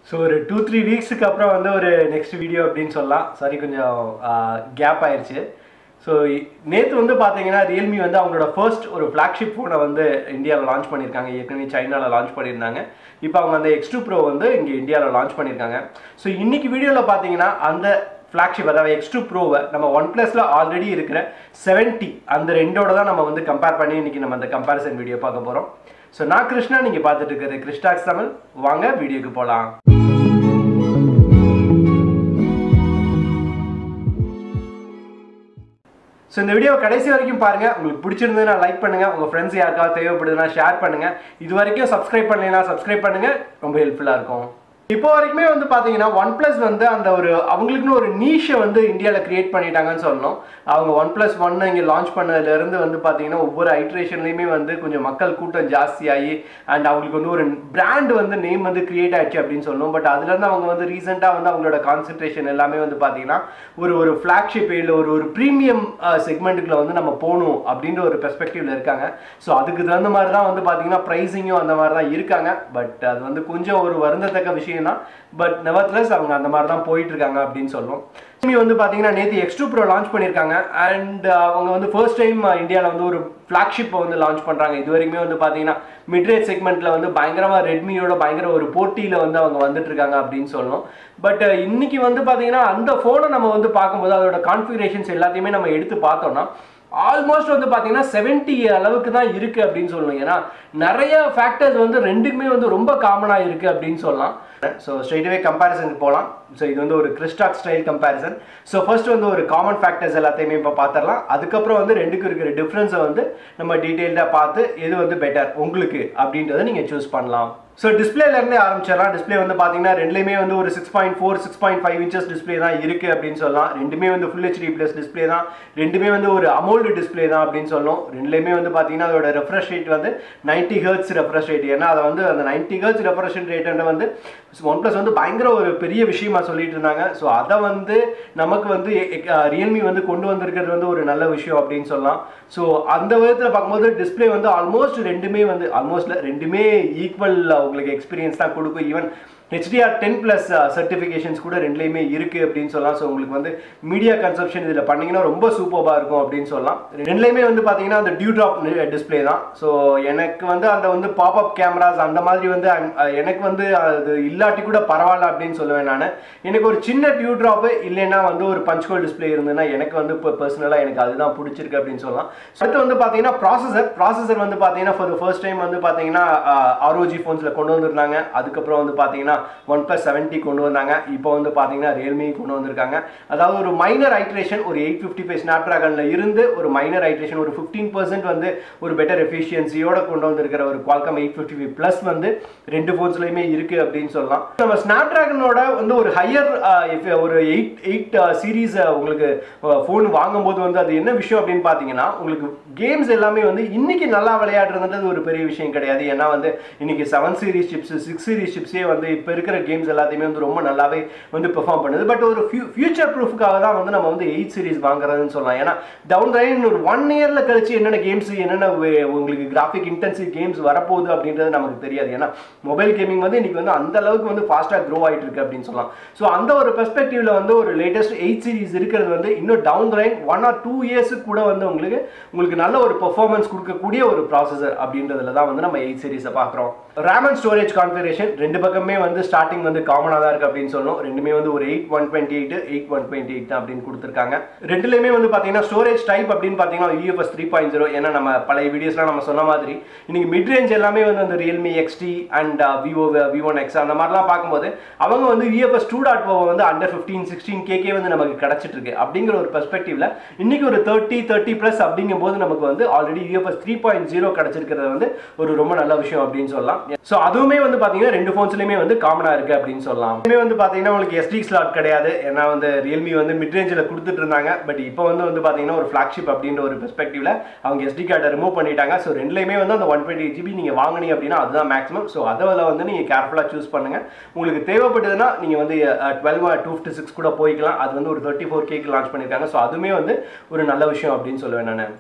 so ஒரு two three வீக்ஸுக்கு அப்புறம் வந்து ஒரு நெக்ஸ்ட் வீடியோ அப்படின்னு சொல்லலாம் சாரி கொஞ்சம் கேப் ஆயிடுச்சு ஸோ நேற்று வந்து பார்த்தீங்கன்னா ரியல்மி வந்து அவங்களோட ஃபர்ஸ்ட் ஒரு ஃப்ளாக்ஷிப் ஃபோனை வந்து இந்தியாவில் லான்ச் பண்ணியிருக்காங்க ஏற்கனவே சைனாவில் லான்ச் பண்ணியிருந்தாங்க இப்போ அவங்க அந்த எக்ஸ் டூ ப்ரோ வந்து இங்கே இந்தியாவில் லான்ச் பண்ணியிருக்காங்க ஸோ இன்னைக்கு வீடியோவில் பார்த்தீங்கன்னா அந்த ஃப்ளாக்ஷிப் அதாவது எக்ஸ் டூ ப்ரோவை நம்ம ஒன் ப்ளஸில் ஆல்ரெடி இருக்கிற செவன்ட்டி அந்த ரெண்டோட தான் நம்ம வந்து கம்பேர் பண்ணி இன்னைக்கு நம்ம அந்த கம்பேரிசன் வீடியோ பார்க்க போகிறோம் ஸோ நான் கிருஷ்ணா நீங்கள் பார்த்துட்டு இருக்கிறது கிருஷ்டாக்ஸ் தமிழ் வாங்க வீடியோக்கு போகலாம் ஸோ இந்த வீடியோ கடைசி வரைக்கும் பாருங்க உங்களுக்கு பிடிச்சிருந்ததுன்னா லைக் பண்ணுங்க உங்க ஃப்ரெண்ட்ஸ் யாருக்காவது தேவைப்படுதுன்னா ஷேர் பண்ணுங்க இது வரைக்கும் சப்ஸ்கிரைப் பண்ணலைன்னா சப்ஸ்கிரைப் பண்ணுங்க ரொம்ப ஹெல்ப்ஃபுல்லாக இருக்கும் இப்போ வரைக்குமே வந்து பார்த்தீங்கன்னா ஒன் ப்ளஸ் வந்து அந்த ஒரு அவங்களுக்குன்னு ஒரு நீஷை வந்து இந்தியாவில் கிரியேட் பண்ணிட்டாங்கன்னு சொல்லணும் அவங்க ஒன் ப்ளஸ் ஒன்னு இங்கே லான்ச் பண்ணதுலேருந்து வந்து பார்த்தீங்கன்னா ஒவ்வொரு ஐட்ரேஷன்லையுமே வந்து கொஞ்சம் மக்கள் கூட்டம் ஜாஸ்தியாகி அண்ட் அவங்களுக்கு வந்து ஒரு பிராண்ட் வந்து நேம் வந்து கிரியேட் ஆயிடுச்சு அப்படின்னு சொல்லணும் பட் அதுலேருந்து அவங்க வந்து ரீசெண்டாக வந்து அவங்களோட கான்சென்ட்ரேஷன் எல்லாமே வந்து பார்த்தீங்கன்னா ஒரு ஒரு ஃப்ளாக்ஷிப் இல்லை ஒரு ஒரு ப்ரீமியம் செக்மெண்ட்டுக்குள்ள வந்து நம்ம போகணும் அப்படின்ற ஒரு பெர்ஸ்பெக்டிவ்ல இருக்காங்க ஸோ அதுக்கு தகுந்த மாதிரி தான் வந்து பார்த்தீங்கன்னா ப்ரைஸிங்கும் அந்த மாதிரி தான் இருக்காங்க பட் அது வந்து கொஞ்சம் ஒரு வருந்தத்தக்க விஷயம் தான் பட் நெவர்த்லெஸ் அவங்க அந்த மாதிரி தான் போயிட்டு இருக்காங்க அப்படின்னு சொல்லுவோம் Xiaomi வந்து பார்த்தீங்கன்னா நேற்று எக்ஸ் டூ ப்ரோ லான்ச் பண்ணியிருக்காங்க அண்ட் அவங்க வந்து ஃபர்ஸ்ட் டைம் இந்தியாவில் வந்து ஒரு ஃப்ளாக்ஷிப்பை வந்து லான்ச் பண்ணுறாங்க இது வரைக்குமே வந்து பார்த்தீங்கன்னா மிட்ரேட் செக்மெண்ட்டில் வந்து பயங்கரமாக ரெட்மியோட பயங்கர ஒரு போட்டியில் வந்து அவங்க வந்துட்டு இருக்காங்க அப்படின்னு சொல்லணும் பட் இன்னைக்கு வந்து பார்த்தீங்கன்னா அந்த ஃபோனை நம்ம வந்து பார்க்கும்போது அதோட கான்ஃபிகரேஷன்ஸ் எல்லாத்தையுமே நம்ம எடுத்து பார்த்தோம்னா ஆல்மோஸ்ட் வந்து பார்த்தீங்கன்னா செவன்ட்டி அளவுக்கு தான் இருக்குது அப்படின்னு சொல்லணும் ஏன்னா நிறைய ஃபேக்டர்ஸ் வந்து ரெண்டுக்குமே வந்து ரொம்ப காமனாக இருக்குது அப்படின்னு சொல்லலாம் ஸோ ஸ்ட்ரெயிட்வே கம்பேரிசனுக்கு போகலாம் ஸோ இது வந்து ஒரு கிறிஸ்டாக் ஸ்டைல் கம்பேரிசன் ஸோ ஃபர்ஸ்ட் வந்து ஒரு காமன் ஃபேக்டர்ஸ் எல்லாத்தையுமே இப்போ பார்த்துடலாம் அதுக்கப்புறம் வந்து ரெண்டுக்கும் இருக்கிற டிஃப்ரென்ஸை வந்து நம்ம டீட்டெயில்டாக பார்த்து எது வந்து பெட்டர் உங்களுக்கு அப்படின்றத நீங்கள் சூஸ் பண்ணலாம் ஸோ டிஸ்பிளேலேருந்தே ஆரம்பிச்சிடலாம் டிஸ்பிளே வந்து பார்த்தீங்கன்னா ரெண்டுலேயுமே வந்து ஒரு six point four six point five inches display தான் இருக்குது அப்படின்னு சொல்லலாம் ரெண்டுமே வந்து ஃபுல் ஹெச்டி ப்ளஸ் டிஸ்பிளே தான் ரெண்டுமே வந்து ஒரு அமௌல்டு டிஸ்பிளே தான் அப்படின்னு சொல்லணும் ரெண்டுலேயுமே வந்து பார்த்தீங்கன்னா அதோட ரெஃப்ரெஷ் ரேட் வந்து நைன்ட்டி ஹர்ட்ஸ் ரெஃப்ரெஷ் ரேட் ஏன்னா அதை வந்து அந்த நைன்ட்டி ஹர்ட்ஸ் ரெஃப்ரெஷ் ரேட்டுன்ற வந்து ஒன் ப்ளஸ் வந்து பயங்கர ஒரு பெரிய விஷயமா சொல்லிட்டு இருந்தாங்க ஸோ அதை வந்து நமக்கு வந்து ரியல்மி வந்து கொண்டு வந்திருக்கிறது வந்து ஒரு நல்ல விஷயம் அப்படின்னு சொல்லலாம் ஸோ அந்த விதத்தில் பார்க்கும்போது டிஸ்பிளே வந்து ஆல்மோஸ்ட் ரெண்டுமே வந்து ஆல்மோஸ்ட்ல ரெண்டுமே ஈக்குவல் உங்களுக்கு எக்ஸ்பீரியன்ஸ் தான் கொடுக்கும் even HDR ten plus certifications கூட ரெண்டுலேயுமே இருக்குது அப்படின்னு சொல்லலாம் ஸோ உங்களுக்கு வந்து மீடியா கன்சப்ஷன் இதில் பண்ணிங்கன்னா ரொம்ப சூப்பராக இருக்கும் அப்படின்னு சொல்லலாம் ரெண்டுலேயுமே வந்து பார்த்தீங்கன்னா அந்த டியூ ட்ராப் டிஸ்பிளே தான் ஸோ எனக்கு வந்து அந்த வந்து பாப்அப் கேமராஸ் அந்த மாதிரி வந்து எனக்கு வந்து அது இல்லாட்டி கூட பரவாயில்ல அப்படின்னு சொல்லுவேன் நான் எனக்கு ஒரு சின்ன டியூ ட்ராப்பு இல்லைன்னா வந்து ஒரு பஞ்ச்கோல் டிஸ்பிளே இருந்ததுன்னா எனக்கு வந்து இப்போ பர்சனலாக எனக்கு அதுதான் பிடிச்சிருக்கு அப்படின்னு சொல்லலாம் அடுத்து வந்து பார்த்தீங்கன்னா ப்ராசஸர் ப்ராசஸர் வந்து பார்த்தீங்கன்னா ஃபார் த ஃபர்ஸ்ட் டைம் வந்து பார்த்தீங்கன்னா ஆர்ஓஜி ஃபோன்ஸில் கொண்டு வந்திருந்தாங்க அதுக்கப்புறம் வந்து பார்த்தீங்கன்னா ஒன் ப்ளஸ் செவன்ட்டி கொண்டு வந்தாங்க இப்போ வந்து பார்த்தீங்கன்னா ரியல்மி கொண்டு வந்திருக்காங்க அதாவது ஒரு மைனர் ஐட்ரேஷன் ஒரு எயிட் ஃபிஃப்டி ஃபைவ் ஸ்னாப் ட்ராகனில் இருந்து ஒரு மைனர் ஐட்ரேஷன் ஒரு ஃபிஃப்டீன் பர்சன்ட் வந்து ஒரு பெட்டர் எஃபிஷியன்சியோட கொண்டு வந்திருக்கிற ஒரு Qualcomm eight fifty five plus வந்து ரெண்டு ஃபோன்ஸ்லையுமே இருக்குது அப்படின்னு சொல்லலாம் நம்ம ஸ்னாப் ட்ராகனோட வந்து ஒரு ஹையர் ஒரு எயிட் எயிட் சீரீஸ் உங்களுக்கு ஃபோன் வாங்கும்போது வந்து அது என்ன விஷயம் அப்படின்னு பார்த்தீங்கன்னா உங்களுக்கு கேம்ஸ் எல்லாமே வந்து இன்னைக்கு நல்லா விளையாடுறதுன்றது ஒரு பெரிய விஷயம் கிடையாது ஏன்னா வந்து இன்னைக்கு seven series chips six series சிப்ஸே வந்து இப்போ இருக்கிற கேம்ஸ் எல்லாத்தையுமே வந்து ரொம்ப நல்லாவே வந்து பெர்ஃபார்ம் பண்ணுது பட் ஒரு ஃபியூச்சர் ப்ரூஃப்காக தான் வந்து நம்ம வந்து எயிட் சீரிஸ் வாங்குறதுன்னு சொல்லலாம் ஏன்னா டவுன் லைன் ஒரு ஒன் இயரில் கழிச்சு என்னென்ன கேம்ஸ் என்னென்ன உங்களுக்கு கிராஃபிக் இன்டென்சிவ் கேம்ஸ் வரப்போகுது அப்படின்றது நமக்கு தெரியாது ஏன்னா மொபைல் கேமிங் வந்து இன்னைக்கு வந்து அந்த அளவுக்கு வந்து ஃபாஸ்ட்டாக க்ரோ ஆகிட்டு இருக்கு அப்படின்னு சொல்லலாம் ஸோ அந்த ஒரு பெர்ஸ்பெக்டிவ்ல வந்து ஒரு லேட்டஸ்ட் எயிட் சீரிஸ் இருக்கிறது வந்து இன்னும் down line one or two இயர்ஸுக்கு கூட வந்து உங்களுக்கு உங்களுக்கு நல்ல ஒரு பெர்ஃபார்மன்ஸ் கொடுக்கக்கூடிய ஒரு ப்ராசஸர் அப்படின்றதுல தான் வந்து நம்ம எயிட் சீரிஸை பார்க்குறோம் ரேம் அண்ட் ஸ்டோரேஜ் கான்ஃபிகரேஷன் ரெண்டு பக்கமே வந்து ஸ்டார்டிங் வந்து காமனாக தான் இருக்குது அப்படின்னு சொல்லணும் ரெண்டுமே வந்து ஒரு eight one twenty eight eight one twenty eight தான் அப்படின்னு கொடுத்துருக்காங்க ரெண்டுலேயுமே வந்து பார்த்தீங்கன்னா ஸ்டோரேஜ் டைப் அப்படின்னு பார்த்தீங்கன்னா யூஎஃப்எஸ் த்ரீ பாயிண்ட் ஜீரோ ஏன்னா நம்ம பழைய வீடியோஸ்லாம் நம்ம சொன்ன மாதிரி இன்னைக்கு மிட் ரேஞ்ச் எல்லாமே வந்து அந்த Realme XT and Vivo V one X அந்த மாதிரிலாம் பார்க்கும்போது அவங்க வந்து யூஎஃப்எஸ் டூ டாட் ஓ வந்து அண்டர் ஃபிஃப்டீன் சிக்ஸ்டீன் கேக்கே வந்து நமக்கு கிடச்சிட்டு இருக்கு அப்படிங்கிற ஒரு பெர்ஸ்பெக்டிவ்ல இன்னைக்கு ஒரு தேர்ட்டி தேர்ட்டி ப்ளஸ் அப்படிங்கும் போது நமக்கு வந்து already UFS three point zero கிடச்சிருக்கிறது வந்து ஒரு ரொம்ப நல்ல விஷயம் அப்படின்னு சொல்லலாம் ஸோ அதுவுமே வந்து பார்த்தீங்கன்னா ரெண்டு ஃபோன்ஸ்லையுமே வந்து காமனாக இருக்குது அப்படின்னு சொல்லலாம் இதுவுமே வந்து பார்த்தீங்கன்னா உங்களுக்கு எஸ்டி ஸ்லாட் கிடையாது ஏன்னா வந்து ரியல்மி வந்து மிட் ரேஞ்சில் கொடுத்துட்டு இருந்தாங்க பட் இப்போ வந்து வந்து பார்த்தீங்கன்னா ஒரு ஃப்ளாக்ஷிப் அப்படின்ற ஒரு பெர்ஸ்பெக்டிவ்ல அவங்க எஸ்டி கார்டை ரிமூவ் பண்ணிட்டாங்க ஸோ ரெண்டுலையுமே வந்து அந்த ஒன் டுவெண்ட்டி ஜிபி நீங்கள் வாங்கினீங்க அப்படின்னா அதுதான் மேக்ஸிமம் ஸோ அதில் வந்து நீங்கள் கேர்ஃபுல்லாக சூஸ் பண்ணுங்க உங்களுக்கு தேவைப்பட்டதுன்னா நீங்கள் வந்து டுவெல் டூ ஃபிஃப்டி சிக்ஸ் கூட போய்க்கலாம் அது வந்து ஒரு தேர்ட்டி ஃபோர் கேக்கு லான்ச் பண்ணியிருக்காங்க ஸோ அதுவுமே வந்து ஒரு நல்ல விஷயம் அப்படின்னு சொல்லுவேன் நான்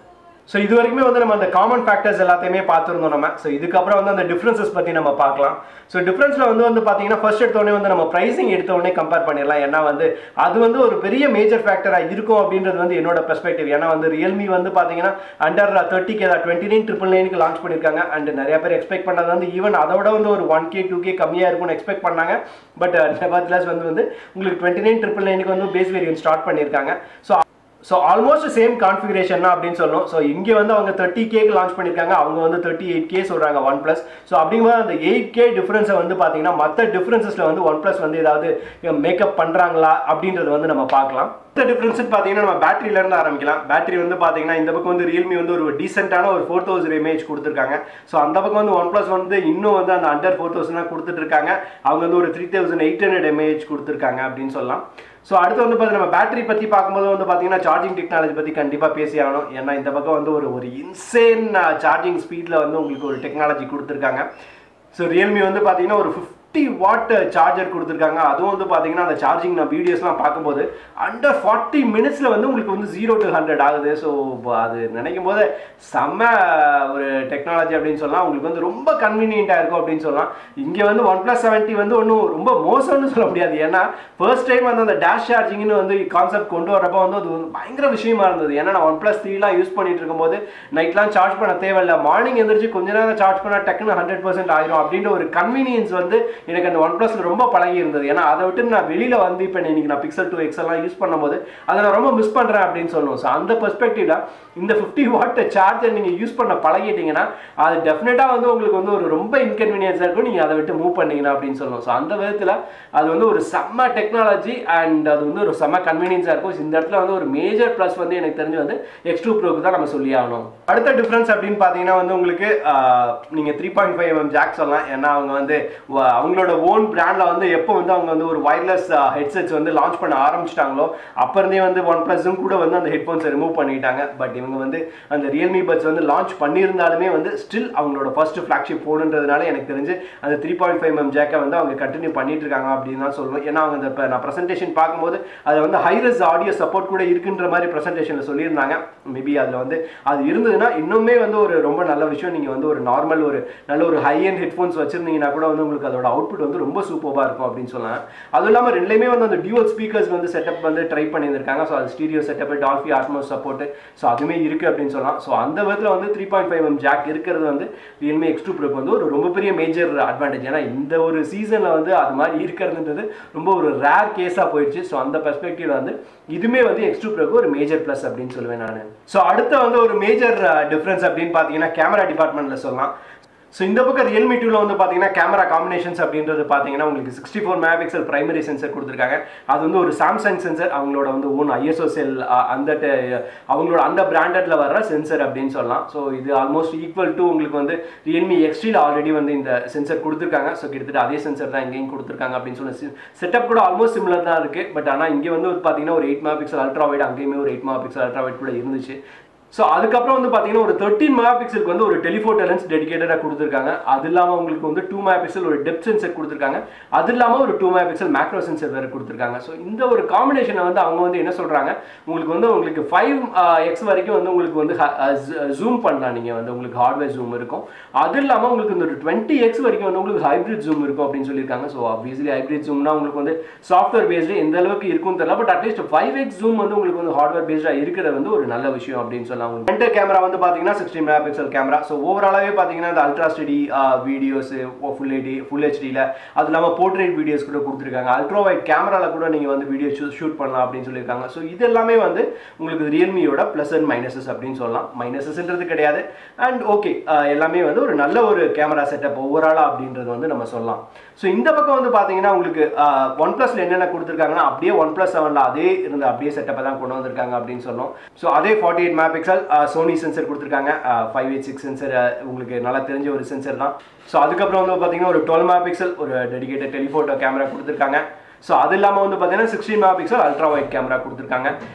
ஸோ இது வரைக்குமே வந்து நம்ம அந்த காமன் ஃபேக்டர்ஸ் எல்லாத்தையுமே பார்த்துருந்தோம் நம்ம ஸோ இதுக்கப்புறம் வந்து அந்த டிஃப்ரென்சஸ் பற்றி நம்ம பார்க்கலாம் ஸோ டிஃப்ரென்ஸில் வந்து வந்து பார்த்தீங்கன்னா ஃபர்ஸ்ட் எடுத்தோடனே வந்து நம்ம ப்ரைஸிங் எடுத்தோடனே கம்பேர் பண்ணிடலாம் ஏன்னா வந்து அது வந்து ஒரு பெரிய மேஜர் ஃபேக்டராக இருக்கும் அப்படின்றது வந்து என்னோட பெர்ஸ்பெக்டிவ் ஏன்னா வந்து ரியல்மி வந்து பார்த்தீங்கன்னா under thirty K twenty nine triple நைனுக்கு லான்ச் பண்ணியிருக்காங்க அண்ட் நிறைய பேர் எக்ஸ்பெக்ட் பண்ணது வந்து ஈவன் அதோட வந்து ஒரு ஒன் கே டூ கே கம்மியாக இருக்கும்னு எக்ஸ்பெக்ட் பண்ணாங்க பட் நெவர்த்லெஸ் வந்து வந்து உங்களுக்கு டுவெண்ட்டி நைன் ட்ரிபிள் நைனுக்கு வந்து பேஸ் வேரியன்ட் ஸ்டார்ட் பண்ணியிருக்காங்க so so almost same configuration தான் அப்படின்னு சொல்லணும் ஸோ இங்கே வந்து அவங்க தேர்ட்டி கேக்கு லான்ச் பண்ணியிருக்காங்க அவங்க வந்து தேர்ட்டி எயிட் கே சொல்கிறாங்க ஒன் ப்ளஸ் ஸோ அப்படிங்கும்போது அந்த எயிட் கே டிஃப்ரென்ஸை வந்து பார்த்தீங்கன்னா மற்ற டிஃப்ரென்சஸில் வந்து ஒன் ப்ளஸ் வந்து ஏதாவது மேக்கப் பண்ணுறாங்களா அப்படின்றது வந்து நம்ம பார்க்கலாம் இந்த டிஃப்ரென்ஸ் பார்த்தீங்கன்னா நம்ம பேட்டரியில இருந்து ஆரம்பிக்கலாம் பேட்டரி வந்து பார்த்தீங்கன்னா இந்த பக்கம் வந்து ரியல்மி வந்து ஒரு டீசென்டான ஒரு ஃபோர் தௌசண்ட் எம்ஏஹெச் கொடுத்துருக்காங்க ஸோ அந்த பக்கம் வந்து ஒன் ப்ளஸ் வந்து இன்னும் வந்து அந்த அண்டர் ஃபோர் தௌசண்ட் தான் கொடுத்துட்டு இருக்காங்க அவங்க வந்து ஒரு three thousand eight hundred mAh கொடுத்துருக்காங்க அப்படின்னு சொல்லலாம் ஸோ அடுத்து வந்து பார்த்தீங்கன்னா நம்ம பேட்டரி பற்றி பார்க்கும்போது வந்து பார்த்தீங்கன்னா சார்ஜிங் டெக்னாலஜி பற்றி கண்டிப்பாக பேசி ஆகணும் ஏன்னா இந்த பக்கம் வந்து ஒரு ஒரு இன்சேன் சார்ஜிங் ஸ்பீடில் வந்து உங்களுக்கு ஒரு டெக்னாலஜி கொடுத்துருக்காங்க ஸோ ரியல்மி வந்து பார்த்தீங்கன்னா ஒரு ஃபிஃப்டி வாட் சார்ஜர் கொடுத்துருக்காங்க அதுவும் வந்து பார்த்தீங்கன்னா அந்த சார்ஜிங் நான் வீடியோஸ்லாம் பார்க்கும்போது அண்டர் ஃபார்ட்டி மினிட்ஸில் வந்து உங்களுக்கு வந்து ஜீரோ டு ஹண்ட்ரட் ஆகுது ஸோ அது நினைக்கும் போது செம்ம ஒரு டெக்னாலஜி அப்படின்னு சொல்லலாம் உங்களுக்கு வந்து ரொம்ப கன்வீனியண்ட்டாக இருக்கும் அப்படின்னு சொல்லலாம் இங்கே வந்து ஒன் ப்ளஸ் செவன்ட்டி வந்து ஒன்றும் ரொம்ப மோசம்னு சொல்ல முடியாது ஏன்னா ஃபர்ஸ்ட் டைம் வந்து அந்த டேஷ் சார்ஜிங்னு வந்து கான்செப்ட் கொண்டு வரப்போ வந்து அது வந்து பயங்கர விஷயமா இருந்தது ஏன்னா நான் ஒன் ப்ளஸ் த்ரீலாம் யூஸ் பண்ணிட்டு இருக்கும்போது நைட்லாம் சார்ஜ் பண்ண தேவையில்லை மார்னிங் எந்திரிச்சு கொஞ்ச நேரம் சார்ஜ் பண்ணால் டக்குன்னு ஹண்ட்ரட் பர்சன்ட் ஆயிரும் அப்படின்ற ஒரு கன்வீனியன்ஸ் வந்து எனக்கு அந்த ஒன் ப்ளஸ்ல ரொம்ப பழகி இருந்தது ஏன்னா அதை விட்டு நான் வெளியில வந்து இப்போ இன்னைக்கு நான் பிக்சல் டூ எக்ஸ் எல்லாம் யூஸ் பண்ணும்போது அதை நான் ரொம்ப மிஸ் பண்றேன் அப்படின்னு சொல்லணும் ஸோ அந்த பெர்ஸ்பெக்டிவ்ல இந்த ஃபிஃப்டி வாட் சார்ஜர் நீங்க யூஸ் பண்ண பழகிட்டீங்கன்னா அது டெஃபினட்டா வந்து உங்களுக்கு வந்து ஒரு ரொம்ப இன்கன்வீனியன்ஸாக இருக்கும் நீங்க அதை விட்டு மூவ் பண்ணீங்கன்னா அப்படின்னு சொல்லணும் ஸோ அந்த விதத்துல அது வந்து ஒரு செம்ம டெக்னாலஜி அண்ட் அது வந்து ஒரு செம்ம கன்வீனியன்ஸாக இருக்கும் இந்த இடத்துல வந்து ஒரு மேஜர் ப்ளஸ் வந்து எனக்கு தெரிஞ்சு வந்து எக்ஸ் டூ ப்ரோக்கு தான் நம்ம சொல்லி ஆகணும் அடுத்த டிஃப்ரென்ஸ் அப்படின்னு பார்த்தீங்கன்னா வந்து உங்களுக்கு ஆஹ், நீங்க three point five M jack சொல்லலாம் ஏன்னா அவங்க வந்து வ- அவங்களோட ஓன் பிராண்ட்ல வந்து எப்போ வந்து அவங்க வந்து ஒரு வயர்லெஸ் ஹெட்செட்ஸ் வந்து லான்ச் பண்ண ஆரம்பிச்சிட்டாங்களோ அப்போ இருந்தே வந்து ஒன் ப்ளஸும் கூட வந்து அந்த ஹெட்ஃபோன்ஸை ரிமூவ் பண்ணிட்டாங்க பட் இவங்க வந்து அந்த ரியல்மி பட்ஸ் வந்து லான்ச் பண்ணியிருந்தாலுமே வந்து ஸ்டில் அவங்களோட ஃபர்ஸ்ட் ஃப்ளாக்ஷிப் ஃபோனுன்றதுனால எனக்கு தெரிஞ்சு அந்த த்ரீ பாயிண்ட் ஃபைவ் எம் ஜேக்கை வந்து அவங்க கண்டினியூ பண்ணிட்டு இருக்காங்க அப்படின்னு தான் சொல்லுவேன் ஏன்னா அவங்க இந்த இப்போ நான் ப்ரெசன்டேஷன் பார்க்கும்போது அது வந்து ஹைரஸ் ஆடியோ சப்போர்ட் கூட இருக்குன்ற மாதிரி ப்ரெசன்டேஷனில் சொல்லியிருந்தாங்க மேபி அதில் வந்து அது இருந்ததுன்னா இன்னுமே வந்து ஒரு ரொம்ப நல்ல விஷயம் நீங்கள் வந்து ஒரு நார்மல் ஒரு நல்ல ஒரு ஹை அண்ட் ஹெட்ஃபோன்ஸ் வச்சிருந்தீங்கன்னா கூட வந்து உங்களுக்கு அதோட அவுட்புட் வந்து ரொம்ப சூப்பராக இருக்கும் அப்படின்னு சொல்லலாம் அதுவும் இல்லாமல் ரெண்டுலேயுமே வந்து அந்த டியூவல் ஸ்பீக்கர்ஸ் வந்து செட்டப் வந்து ட்ரை பண்ணியிருக்காங்க ஸோ அது stereo setup Dolby Atmos support so அதுவுமே இருக்குது அப்படின்னு சொல்லலாம் ஸோ அந்த விதத்தில் வந்து three point five M jack இருக்கிறது வந்து ரியல்மி எக்ஸ் டூ ப்ரோக்கு வந்து ஒரு ரொம்ப பெரிய மேஜர் அட்வான்டேஜ் ஏன்னா இந்த ஒரு சீசனில் வந்து அது மாதிரி இருக்கிறதுன்றது ரொம்ப ஒரு ரேர் கேஸாக போயிடுச்சு ஸோ அந்த பெர்ஸ்பெக்டிவ்ல வந்து இதுவுமே வந்து எக்ஸ் டூ ப்ரோக்கு ஒரு மேஜர் ப்ளஸ் அப்படின்னு சொல்லுவேன் நான் ஸோ அடுத்த வந்து ஒரு மேஜர் டிஃப்ரென்ஸ் அப்படின்னு பார்த்தீங்கன்னா கேமரா டிபார்ட்மெண்ட்டில் சொல்லலாம் ஸோ இந்த பக்கம் ரியல்மி டூவில் வந்து பார்த்தீங்கன்னா கேமரா காம்பினேஷன்ஸ் அப்படின்றது பார்த்தீங்கன்னா உங்களுக்கு sixty four megapixel primary sensor கொடுத்துருக்காங்க அது வந்து ஒரு சாம்சங் சென்சர் அவங்களோட வந்து ஓன் ஐஎஸ்ஓ செல் அந்த te- அவங்களோட அந்த பிராண்டட்ல வர்ற சென்சர் அப்படின்னு சொல்லலாம் ஸோ இது ஆல்மோஸ்ட் ஈக்குவல் டு உங்களுக்கு வந்து ரியல்மி எக்ஸ்டியில் ஆல்ரெடி வந்து இந்த சென்சர் கொடுத்துருக்காங்க ஸோ கிட்டத்தட்ட அதே சென்சர் தான் இங்கேயும் கொடுத்துருக்காங்க அப்படின்னு சொல்லி செட்டப் கூட ஆல்மோஸ்ட் சிமிலர் தான் இருக்குது பட் ஆனால் இங்கே வந்து பார்த்தீங்கன்னா ஒரு eight mega pixel ultra wide அங்கேயுமே ஒரு eight mega pixel ultra wide கூட இருந்துச்சு ஸோ அதுக்கப்புறம் வந்து பார்த்தீங்கன்னா ஒரு தேர்ட்டின் மெகா பிக்சலுக்கு வந்து ஒரு டெலிஃபோட்டோ லென்ஸ் டெடிகேட்டடாக கொடுத்துருக்காங்க அது இல்லாமல் உங்களுக்கு வந்து டூ மெகா பிக்சல் ஒரு டெப்த் சென்சர் கொடுத்துருக்காங்க அது இல்லாமல் ஒரு two megapixel macro sensor வேறு கொடுத்துருக்காங்க ஸோ இந்த ஒரு காம்பினேஷனை வந்து அவங்க வந்து என்ன சொல்கிறாங்க உங்களுக்கு வந்து உங்களுக்கு ஃபைவ் எக்ஸ் வரைக்கும் வந்து உங்களுக்கு வந்து ஜூம் பண்ணலாம் நீங்கள் வந்து உங்களுக்கு ஹார்ட்வேர் ஜூம் இருக்கும் அது இல்லாமல் உங்களுக்கு இந்த ஒரு டுவெண்ட்டி எக்ஸ் வரைக்கும் வந்து உங்களுக்கு ஹைப்ரிட் ஜூம் இருக்கும் அப்படின்னு சொல்லியிருக்காங்க ஸோ ஆப்வியஸ்லி ஹைப்ரிட் ஜூம்னா உங்களுக்கு வந்து சாஃப்ட்வேர் பேஸ்டு எந்த அளவுக்கு இருக்கும்னு தெரியல but at least five X zoom வந்து உங்களுக்கு வந்து ஹார்ட்வேர் பேஸ்டாக இருக்கிறது வந்து ஒரு நல்ல விஷயம் அப்படின்னு சொல்லலாம் உங்களுக்கு ஃப்ரண்ட் கேமரா வந்து பார்த்தீங்கன்னா sixty mega pixel camera so ஓவராலாகவே பார்த்தீங்கன்னா இந்த ultra steady videos full HD full ஹெச்டியில் அது இல்லாமல் போர்ட்ரேட் வீடியோஸ் கூட கொடுத்துருக்காங்க அல்ட்ரா வைட் கேமராவில் கூட நீங்கள் வந்து வீடியோ ஷூட் பண்ணலாம் அப்படின்னு சொல்லியிருக்காங்க ஸோ இது எல்லாமே வந்து உங்களுக்கு ரியல்மியோட ப்ளஸ் அண்ட் மைனஸஸ் அப்படின்னு சொல்லலாம் மைனஸஸ்ன்றது கிடையாது அண்ட் ஓகே எல்லாமே வந்து ஒரு நல்ல ஒரு கேமரா செட்டப் ஓவராலாக அப்படின்றது வந்து நம்ம சொல்லலாம் ஸோ இந்த பக்கம் வந்து பார்த்தீங்கன்னா உங்களுக்கு ஒன் ப்ளஸில் என்னென்ன கொடுத்துருக்காங்கன்னா அப்படியே ஒன் ப்ளஸ் செவனில் அதே இருந்த அப்படியே செட்டப்பை தான் கொண்டு வந்திருக்காங்க அப்படின்னு சொன்னோம் ஸோ அதே forty eight megapixel Sony sensor கொடுத்துருக்காங்க ஃபைவ் எயிட் சிக்ஸ் சென்சர் உங்களுக்கு நல்லா தெரிஞ்ச ஒரு சென்சர் தான் ஸோ அதுக்கப்புறம் வந்து பார்த்தீங்கன்னா ஒரு டுவெல் மெகா பிக்சல் ஒரு டெடிகேட்டட் டெலிஃபோட்டோ கேமரா கொடுத்துருக்காங்க ஸோ அது இல்லாமல் வந்து பார்த்தீங்கன்னா sixteen mega pixel ultra wide camera கொடுத்துருக்காங்க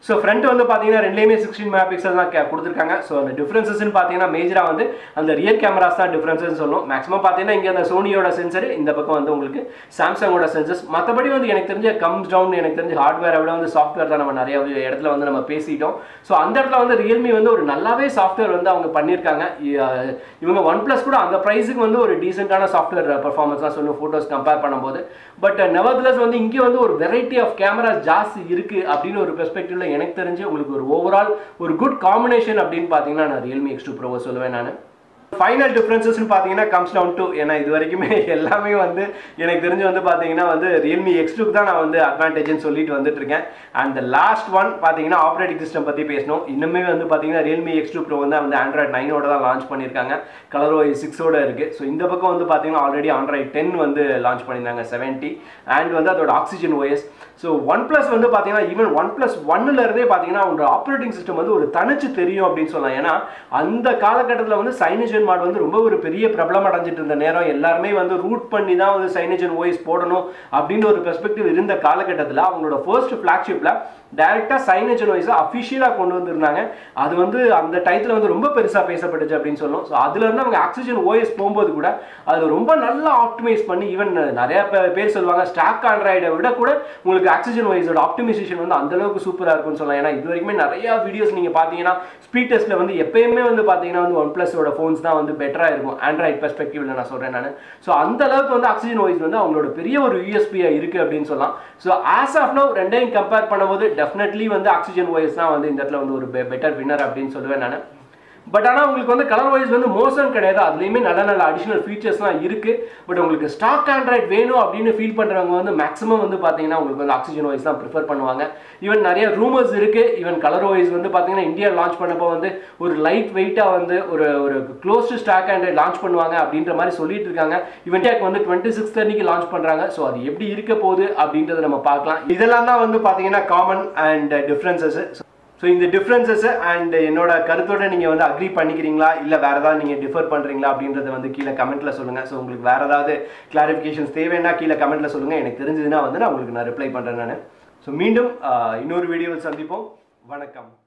ஸோ ஃப்ரண்ட் வந்து பார்த்தீங்கன்னா ரெண்டுலேயுமே சிக்ஸ்டீன் மெகா பிக்சல் தான் கே- கொடுத்துருக்காங்க ஸோ அந்த டிஃப்ரென்சஸ்னு பார்த்தீங்கன்னா மேஜராக வந்து அந்த ரியர் கேமராஸ் தான் டிஃப்ரென்சஸ் சொல்லணும் மேக்ஸிமம் பார்த்தீங்கன்னா இங்கே அந்த சோனியோட சென்சர் இந்த பக்கம் வந்து உங்களுக்கு சாம்சங்கோட சென்சர்ஸ் மற்றபடி வந்து எனக்கு தெரிஞ்ச கம்ஸ் டவுன் எனக்கு தெரிஞ்ச ஹார்ட்வேரை விட வந்து சாஃப்ட்வேர் தான் நம்ம நிறைய இடத்துல வந்து நம்ம பேசிட்டோம் ஸோ அந்த இடத்துல வந்து ரியல்மி வந்து ஒரு நல்லாவே சாஃப்ட்வேர் வந்து அவங்க பண்ணியிருக்காங்க இ- அஹ் இவங்க ஒன் ப்ளஸ் கூட அந்த ப்ரைஸுக்கு வந்து ஒரு டீசெண்டான சாஃப்ட்வேர் பர்ஃபார்மன்ஸ் தான் சொல்லணும் ஃபோட்டோஸ் கம்பேர் பண்ணும்போது பட் நெவர்த்லெஸ் வந்து இங்கே வந்து ஒரு வெரைட்டி ஆஃப் கேமரா ஜாஸ்தி இருக்கு அப்படின்னு ஒரு பெர்ஸ்பெக்டிவ்ல எனக்கு தெரிஞ்சு உங்களுக்கு ஒரு ஓவரால் ஒரு குட் காம்பினேஷன் அப்படின்னு பார்த்தீங்கன்னா நான் ரியல்மி எக்ஸ் டூ ப்ரோவை சொல்லுவேன் நான் ஃபைனல் டிஃப்ரென்சஸ்னு பார்த்தீங்கன்னா கம்ஸ் டவுன் டு ஏன்னா இது வரைக்குமே எல்லாமே வந்து எனக்கு தெரிஞ்சு வந்து பார்த்தீங்கன்னா வந்து ரியல்மி எக்ஸ் டூக்கு தான் நான் வந்து அட்வான்டேஜ்னு சொல்லிட்டு வந்துட்டு இருக்கேன் அண்ட் லாஸ்ட் ஒன் பார்த்தீங்கன்னா ஆப்ரேட்டிங் சிஸ்டம் பற்றி பேசணும் இன்னுமே வந்து பார்த்தீங்கன்னா ரியல்மி எக்ஸ் டூ ப்ரோ வந்து வந்து ஆண்ட்ராய்ட் நைனோட தான் லான்ச் பண்ணியிருக்காங்க கலர் ஓய் சிக்ஸோட இருக்குது ஸோ இந்த பக்கம் வந்து பார்த்தீங்கன்னா ஆல்ரெடி ஆண்ட்ராய்ட் டென் வந்து லான்ச் பண்ணியிருந்தாங்க செவன்ட்டி அண்ட் வந்து அதோட oxygen OS so one plus வந்து பார்த்தீங்கன்னா ஈவன் ஒன் ப்ளஸ் இருந்தே பார்த்தீங்கன்னா அவங்க ஆப்ரேட்டிங் சிஸ்டம் வந்து ஒரு தனிச்சு தெரியும் அப்படின்னு சொல்லலாம் ஏன்னா அந்த காலகட்டத்தில் வந்து சைனஜன் மாட் வந்து ரொம்ப ஒரு பெரிய பிரபலம் அடைஞ்சிட்டு இருந்த நேரம் எல்லாருமே வந்து ரூட் பண்ணி தான் வந்து சைனஜன் ஓஎஸ் போடணும் அப்படின்னு ஒரு பெர்ஸ்பெக்டிவ் இருந்த காலகட்டத்தில் அவங்களோட ஃபர்ஸ்ட் ஃப்ளாக்ஷிப்பில் டைரெக்டாக சைனஜன் ஓஎஸை அஃபிஷியலாக கொண்டு வந்திருந்தாங்க அது வந்து அந்த டயத்தில் வந்து ரொம்ப பெருசாக பேசப்பட்டுச்சு அப்படின்னு சொல்லணும் ஸோ அதுலேருந்து அவங்க ஆக்சிஜன் ஓஎஸ் போகும்போது கூட அது ரொம்ப நல்லா ஆப்டிமைஸ் பண்ணி ஈவன் நிறைய பே- பேர் சொல்லுவாங்க ஸ்டாக் ஆண்ட்ராய்டை விட கூட உங்களுக்கு ஆக்சிஜன் ஓஎஸோட ஆப்டிமைசேஷன் வந்து அந்த அளவுக்கு சூப்பராக இருக்கும்னு சொல்லலாம் ஏன்னா இது வரைக்குமே நிறைய வீடியோஸ் நீங்கள் பார்த்தீங்கன்னா ஸ்பீட் டெஸ்ட்டில் வந்து எப்பயுமே வந்து பார்த்தீங்கன்னா வந்து ஒன் ப்ளஸோட ஃபோன்ஸ் தான் வந்து பெட்டராக இருக்கும் ஆண்ட்ராய்ட் பெர்ஸ்பெக்டிவ்ல நான் சொல்கிறேன் நான் ஸோ அந்த அளவுக்கு வந்து ஆக்சிஜன் ஓஎஸ் வந்து அவங்களோட பெரிய ஒரு யூஎஸ்பியாக இருக்குது அப்படின்னு சொல்லலாம் ஸோ ஆஸ் ஆஃப் நோ ரெண்டையும் கம்பேர் பண்ணும்போது டெஃபினெட்லி வந்து ஆக்சிஜன் ஓஎஸ் தான் வந்து இந்த இடத்துல வந்து ஒரு பெட்டர் வின்னர் அப்படின்னு சொல்லுவேன் நான் பட் ஆனால் உங்களுக்கு வந்து கலர் வைஸ் வந்து மோசம் கிடையாது அதுலேயுமே நல்ல நல்ல அடிஷனல் ஃபீச்சர்ஸ்லாம் இருக்குது பட் உங்களுக்கு ஸ்டாக் ஆண்ட்ராய்ட் வேணும் அப்படின்னு ஃபீல் பண்ணுறவங்க வந்து மேக்ஸிமம் வந்து பார்த்தீங்கன்னா உங்களுக்கு வந்து ஆக்சிஜன் வைஸ் தான் ப்ரிஃபர் பண்ணுவாங்க ஈவன் நிறைய ரூமர்ஸ் இருக்குது ஈவன் கலர் வைஸ் வந்து பார்த்தீங்கன்னா இந்தியா லான்ச் பண்ணப்போ வந்து ஒரு லைட் வெயிட்டாக வந்து ஒரு ஒரு க்ளோஸ்டு ஸ்டாக் ஆண்ட்ராய்ட் லான்ச் பண்ணுவாங்க அப்படின்ற மாதிரி சொல்லிட்டு இருக்காங்க ஈவன் டேக் வந்து டுவெண்ட்டி சிக்ஸ் அன்னைக்கு லான்ச் பண்ணுறாங்க ஸோ அது எப்படி இருக்க போகுது அப்படின்றத நம்ம பார்க்கலாம் இதெல்லாம் தான் வந்து பார்த்தீங்கன்னா காமன் அண்ட் டிஃப்ரென்சஸ் ஸோ இந்த டிஃப்ரென்சஸ் அண்ட் என்னோட கருத்தோட நீங்கள் வந்து அக்ரி பண்ணிக்கிறீங்களா இல்லை வேறு ஏதாவது நீங்கள் டிஃபர் பண்ணுறீங்களா அப்படின்றத வந்து கீழே கமெண்ட்டில் சொல்லுங்கள் ஸோ உங்களுக்கு வேறு ஏதாவது கிளாரிஃபிகேஷன்ஸ் தேவைன்னா கீழே கமெண்ட்டில் சொல்லுங்கள் எனக்கு தெரிஞ்சதுன்னா வந்து நான் உங்களுக்கு நான் ரிப்ளை பண்ணுறேன் நான் ஸோ மீண்டும் ஆஹ், இன்னொரு வீடியோவில் சந்திப்போம் வணக்கம்